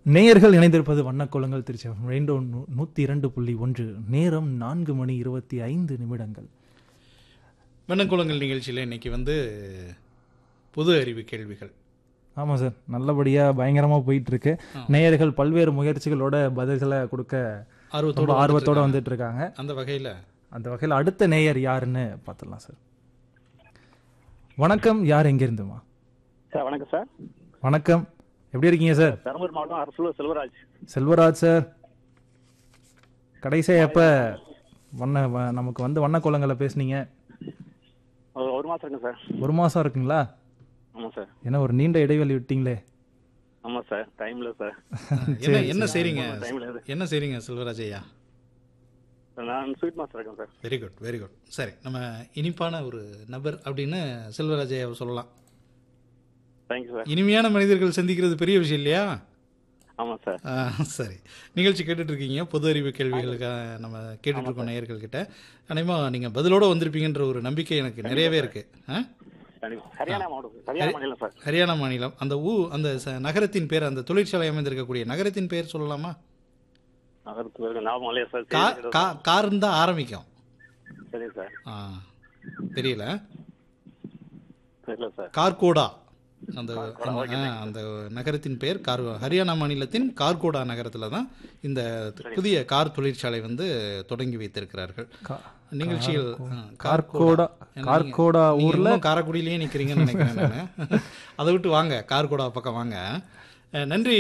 நேயர்கள் இணைந்திருப்பது வண்ணக்கோலங்கள் திருச்சி ரெயின்போ நூ- நூத்தி இரண்டு புள்ளி ஒன்று நேரம் நான்கு மணி இருபத்தி ஐந்து நிமிடங்கள் வண்ணக்குளங்கள் நிகழ்ச்சியில் இன்னைக்கு வந்து பொது அறிவு கேள்விகள் ஆமாம் சார் நல்லபடியாக பயங்கரமாக போயிட்டு இருக்கு நேயர்கள் பல்வேறு முயற்சிகளோட பதில்களை கொடுக்க ஆர்வத்தோட ரொம்ப ஆர்வத்தோட வந்துட்டு வந்துட்டு இருக்காங்க இருக்காங்க. அந்த வகையில் அந்த வகையில் அடுத்த நேயர் யாருன்னு பார்த்துடலாம் சார் வணக்கம் யார் எங்கிருந்துமா சார் வணக்கம் சார் வணக்கம் எப்படி இருக்கீங்க சார் பெரம்பலூர் மாவட்டம் அரசூர் செல்வராஜ் செல்வராஜ் சார் கடைசியாக எப்போ வண்ண வ- நமக்கு வந்து வண்ணக்கோலங்களை பேசுனீங்க ஒரு ஒரு மாசம் இருக்குங்க சார் ஒரு மாதம் இருக்குங்களா ஆமாம் சார் ஏன்னா ஒரு நீண்ட இடைவெளி விட்டீங்களே ஆமாம் சார் டைம்ல சார் என்ன என்ன செய்றீங்க டைம்ல இருக்கு என்ன செய்றீங்க செல்வராஜ் ஐயா நான் ஸ்வீட் மாஸ்டர் இருக்கேன் sir very good very good சரி நம்ம இனிப்பான ஒரு நபர் அப்படின்னு செல்வராஜ் ஐயாவை சொல்லலாம் தேங்க்யூ சார் இனிமையான மனிதர்கள் சந்திக்கிறது பெரிய விஷயம் இல்லையா ஆமாம் சார் ஆ, சரி நிகழ்ச்சி கேட்டுட்டு இருக்கீங்க பொது அறிவு கேள்விகளுக்காக நம்ம கேட்டுட்டு இருக்கோம் நேயர்கள் கிட்ட அனைமா நீங்க பதிலோட வந்திருப்பீங்கன்ற ஒரு நம்பிக்கை எனக்கு நிறையவே இருக்கு ஆ? கண்டிப்பா ஹரியானா மாவட்டம் ஹரியானா மாநிலம் சார் ஹரியானா மாநிலம் அந்த ஊ அந்த ச- நகரத்தின் பேர் அந்த தொழிற்சாலை அமைந்திருக்கக்கூடிய நகரத்தின் பேர் சொல்லலாமா நகரத்து பேருக்கு ஞாபகம் இல்லையா சார் கா சரி, கா காருன்னு தான் ஆரம்பிக்கும் சரி சார் ஆ தெரியல தெரியல சார் கார்கோடா அந்த அந்த- ஆ, அந்த நகரத்தின் பேர் கார் ஹரியானா மாநிலத்தின் கார்கோடா நகரத்தில் தான் இந்த புதிய கார் தொழிற்சாலை வந்து தொடங்கி வைத்திருக்கிறார்கள் கா- நிகழ்ச்சியில் ஆ, கார்கோடா ஏன்னா கார்கோடா நீங்க ஊர்ல இன்னும் காரைக்குடியிலேயே நிற்கிறீங்கன்னு நினைக்கிறேன் நான் அதை விட்டு வாங்க கார்கோடா பக்கம் வாங்க அஹ், நன்றி